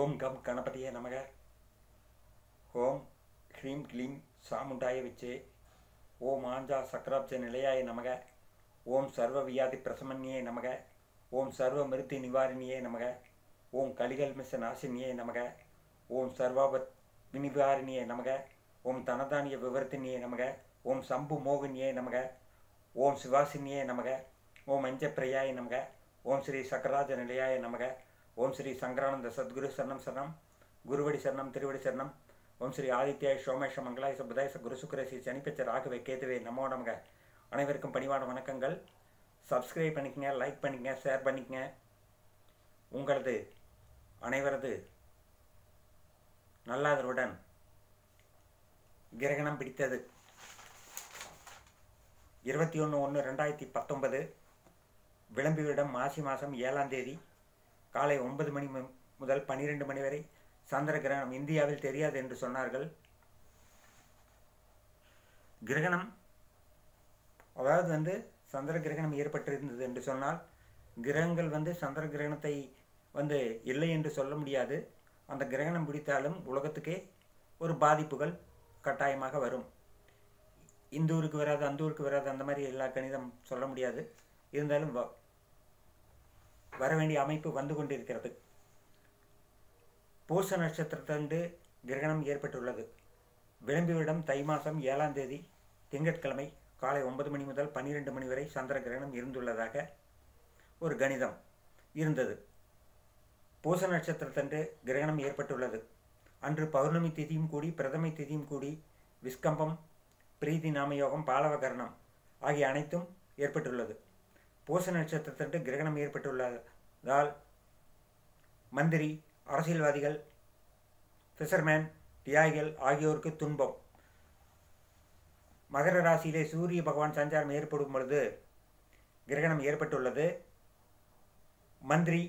ஓம் come கணபதியே நமக ஓம் ஹ்ரீம் க்ளீம் சாமுண்டாய விச்சே ஓம் ஆஞ்சா சக்கராப்ஜ நிலையாய நமக ஓம் சர்வ வியாதி பிரசமன்யே நமக ஓம் சர்வ மிருத்தி நிவாரணியே நமக ஓம் கலிகல் மிச நாசினியே நமக ஓம் சர்வாபத் விநிவாரணியே நமக ஓம் தனதானிய விவர்த்தினியே நமக ஓம் சம்பு மோகினியே நமக ஓம் சிவாசினியே நமக ஓம் அஞ்சப்பிரியாய நமக ஓம் ஸ்ரீ சக்கராஜ நிலையாய நமக ஓம் ஸ்ரீ சங்கரானந்த சத்குரு சரணம் சரணம் குருவடி சரணம் திருவடி சரணம் ஓம் ஸ்ரீ ஆதித்யாய சோமேஷ மங்களாய புதாய குரு சுக்கரசி சனிப்பச்ச ராகவே கேதுவே நமோ நமக அனைவருக்கும் பணிவான வணக்கங்கள் சப்ஸ்கிரைப் பண்ணிக்கங்க லைக் பண்ணிக்கங்க ஷேர் பண்ணிக்கங்க உங்களது அனைவரது நல்லாதருடன் கிரகணம் பிடித்தது இருபத்தி ஒன்று ஒன்று ரெண்டாயிரத்தி பத்தொன்பது விளம்பிவிடம் மாசி மாதம் ஏழாம் தேதி காலை ஒன்பது மணி மு- முதல் பன்னிரெண்டு மணி வரை சந்திர கிரகணம் இந்தியாவில் தெரியாது என்று சொன்னார்கள் கிரகணம் அதாவது வந்து சந்திர கிரகணம் ஏற்பட்டிருந்தது என்று சொன்னால் கிரகங்கள் வந்து சந்திர கிரகணத்தை வந்து இல்லை என்று சொல்ல முடியாது அந்த கிரகணம் பிடித்தாலும் உலகத்துக்கே ஒரு பாதிப்புகள் கட்டாயமாக வரும் இந்த ஊருக்கு வராது அந்த ஊருக்கு வராது அந்த மாதிரி எல்லா கணிதம் சொல்ல முடியாது இருந்தாலும் வ- வர வேண்டிய அமைப்பு வந்து கொண்டிருக்கிறது பூச நட்சத்திரத்தன்று கிரகணம் ஏற்பட்டுள்ளது விளம்பிவிடம் தை மாதம் ஏழாம் தேதி திங்கட்கிழமை காலை ஒன்பது மணி முதல் பன்னிரெண்டு மணி வரை சந்திர கிரகணம் இருந்துள்ளதாக ஒரு கணிதம் இருந்தது பூச நட்சத்திரத்தன்று கிரகணம் ஏற்பட்டுள்ளது அன்று பௌர்ணமி திதியும் கூடி பிரதமை திதியும் கூடி விஸ்கம்பம் பிரீதி நாமயோகம் பாலவகரணம் ஆகிய அனைத்தும் ஏற்பட்டுள்ளது பூச நட்சத்திரத்தன்று கிரகணம் ஏற்பட்டுள்ளதால் மந்திரி அரசியல்வாதிகள் ஃபிஷர்மேன் தியாகிகள் ஆகியோருக்கு துன்பம் மகர ராசியிலே சூரிய பகவான் சஞ்சாரம் ஏற்படும் பொழுது கிரகணம் ஏற்பட்டுள்ளது மந்திரி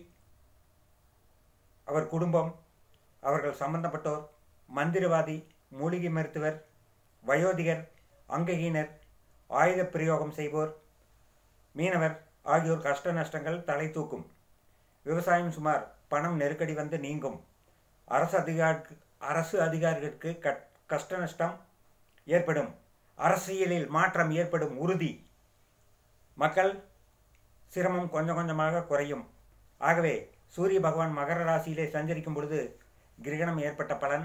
அவர் குடும்பம் அவர்கள் சம்பந்தப்பட்டோர் மந்திரவாதி மூலிகை மருத்துவர் வயோதிகர் அங்ககீனர் ஆயுத பிரயோகம் செய்வோர் மீனவர் ஆகியோர் கஷ்ட நஷ்டங்கள் தலை தூக்கும் விவசாயம் சுமார் பணம் நெருக்கடி வந்து நீங்கும் அரசு அதிகார அரசு அதிகாரிகளுக்கு கட் கஷ்ட நஷ்டம் ஏற்படும் அரசியலில் மாற்றம் ஏற்படும் உறுதி மக்கள் சிரமம் கொஞ்சம் கொஞ்சமாக குறையும் ஆகவே சூரிய பகவான் மகர ராசியிலே சஞ்சரிக்கும் பொழுது கிரகணம் ஏற்பட்ட பலன்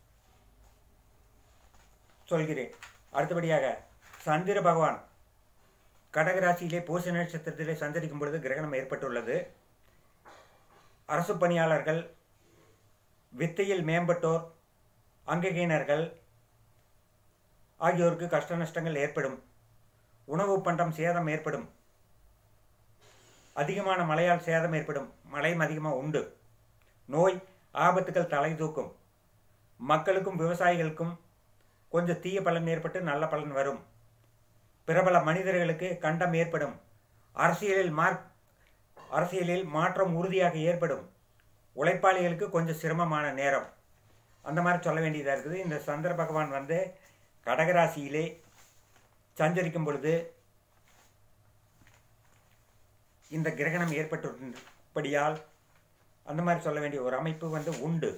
சொல்கிறேன் அடுத்தபடியாக சந்திர பகவான் கடகராசியிலே பூச நட்சத்திரத்திலே சஞ்சரிக்கும் பொழுது கிரகணம் ஏற்பட்டுள்ளது அரசு பணியாளர்கள் வித்தையில் மேம்பட்டோர் அங்ககீனர்கள் ஆகியோருக்கு கஷ்ட நஷ்டங்கள் ஏற்படும் உணவு பண்டம் சேதம் ஏற்படும் அதிகமான மழையால் சேதம் ஏற்படும் மழையும் அதிகமாக உண்டு நோய் ஆபத்துகள் தலை தூக்கும் மக்களுக்கும் விவசாயிகளுக்கும் கொஞ்சம் தீய பலன் ஏற்பட்டு நல்ல பலன் வரும் பிரபல மனிதர்களுக்கு கண்டம் ஏற்படும் அரசியலில் மார்க் அரசியலில் மாற்றம் உறுதியாக ஏற்படும் உழைப்பாளிகளுக்கு கொஞ்சம் சிரமமான நேரம் அந்த மாதிரி சொல்ல வேண்டியதாக இருக்குது இந்த சந்திர பகவான் வந்து கடகராசியிலே சஞ்சரிக்கும் பொழுது இந்த கிரகணம் ஏற்பட்டுள்ளபடியால் அந்த மாதிரி சொல்ல வேண்டிய ஒரு அமைப்பு வந்து உண்டு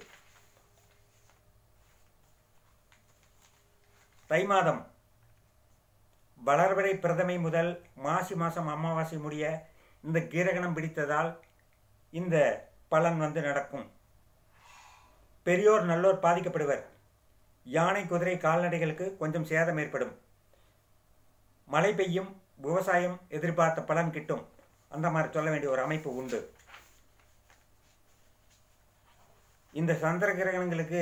தை மாதம் வளர்வரை பிரதமை முதல் மாசி மாதம் அமாவாசை முடிய இந்த கிரகணம் பிடித்ததால் இந்த பலன் வந்து நடக்கும் பெரியோர் நல்லோர் பாதிக்கப்படுவர் யானை குதிரை கால்நடைகளுக்கு கொஞ்சம் சேதம் ஏற்படும் மழை பெய்யும் விவசாயம் எதிர்பார்த்த பலன் கிட்டும் அந்த மாதிரி சொல்ல வேண்டிய ஒரு அமைப்பு உண்டு இந்த சந்திர கிரகணங்களுக்கு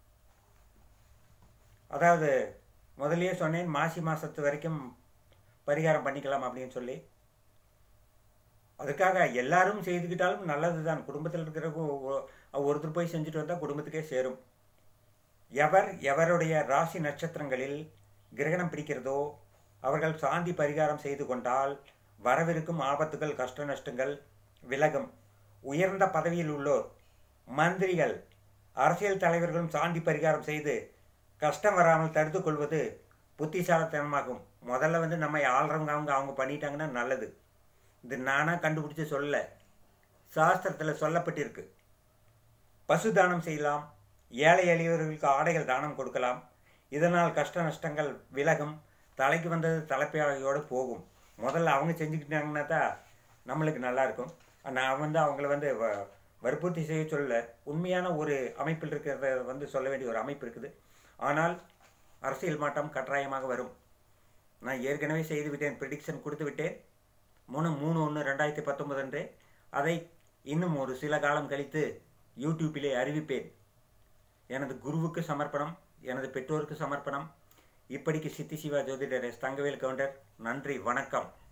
அதாவது முதல்லயே சொன்னேன் மாசி மாதத்து வரைக்கும் பரிகாரம் பண்ணிக்கலாம் அப்படின்னு சொல்லி அதுக்காக எல்லாரும் செய்துக்கிட்டாலும் நல்லது தான் குடும்பத்தில் இருக்கிற ஒ- ஒ- ஒருத்தர் போய் செஞ்சுட்டு வந்தால் குடும்பத்துக்கே சேரும் எவர் எவருடைய ராசி நட்சத்திரங்களில் கிரகணம் பிடிக்கிறதோ அவர்கள் சாந்தி பரிகாரம் செய்து கொண்டால் வரவிருக்கும் ஆபத்துகள் கஷ்ட நஷ்டங்கள் விலகும் உயர்ந்த பதவியில் உள்ளோர் மந்திரிகள் அரசியல் தலைவர்களும் சாந்தி பரிகாரம் செய்து கஷ்டம் வராமல் தடுத்துக் கொள்வது புத்திசாலித்தனமாகும் முதல்ல வந்து நம்ம ஆள்றவங்க அவங்க அவங்க பண்ணிட்டாங்கன்னா நல்லது இது நானாக கண்டுபிடிச்சு சொல்லல சாஸ்திரத்தில் சொல்லப்பட்டிருக்கு பசு தானம் செய்யலாம் ஏழை எளியவர்களுக்கு ஆடைகள் தானம் கொடுக்கலாம் இதனால் கஷ்ட நஷ்டங்கள் விலகும் தலைக்கு வந்தது தலைப்பாகையோடு போகும் முதல்ல அவங்க செஞ்சுக்கிட்டாங்கன்னா தான் நம்மளுக்கு நல்லா இருக்கும் நான் வந்து அவங்கள வந்து வ- வற்புறுத்தி செய்ய சொல்ல உண்மையான ஒரு அமைப்பில் இருக்கிறத வந்து சொல்ல வேண்டிய ஒரு அமைப்பு இருக்குது ஆனால் அரசியல் மாற்றம் கட்டாயமாக வரும் நான் ஏற்கனவே செய்து விட்டேன் ப்ரிடிக்ஷன் கொடுத்து விட்டேன் மூணு மூணு ஒன்று ரெண்டாயிரத்தி பத்தொன்பது அன்று அதை இன்னும் ஒரு சில காலம் கழித்து யூடியூப்பிலே அறிவிப்பேன் எனது குருவுக்கு சமர்ப்பணம் எனது பெற்றோருக்கு சமர்ப்பணம் இப்படிக்கு சித்தி சிவா ஜோதிடர் எஸ் தங்கவேல் கவுண்டர் நன்றி வணக்கம்